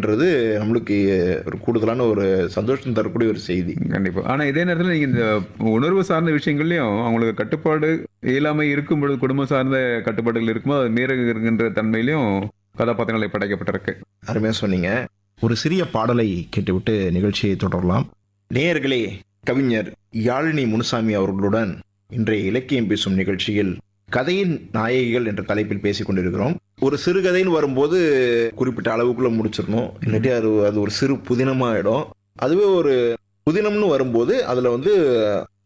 அப்படின்றது நம்மளுக்கு ஒரு கூடுதலான ஒரு சந்தோஷம் தரக்கூடிய ஒரு செய்தி கண்டிப்பா ஆனா இதே நேரத்துல நீங்க இந்த உணர்வு சார்ந்த விஷயங்கள்லயும் அவங்களுக்கு கட்டுப்பாடு இயலாமை இருக்கும் பொழுது குடும்பம் சார்ந்த கட்டுப்பாடுகள் இருக்கும்போது அது மீறுகின்ற தன்மையிலையும் கதாபாத்திரங்களை படைக்கப்பட்டிருக்கு அருமையாக சொன்னீங்க ஒரு சிறிய பாடலை கேட்டுவிட்டு நிகழ்ச்சியை தொடரலாம் நேயர்களே கவிஞர் யாழினி முனுசாமி அவர்களுடன் இன்றைய இலக்கியம் பேசும் நிகழ்ச்சியில் கதையின் நாயகிகள் என்ற தலைப்பில் பேசிக் கொண்டிருக்கிறோம் ஒரு சிறுகதைன்னு வரும்போது குறிப்பிட்ட அளவுக்குள்ள முடிச்சிடணும் இல்லாட்டி அது அது ஒரு சிறு புதினமாயிடும் அதுவே ஒரு புதினம்னு வரும்போது அதுல வந்து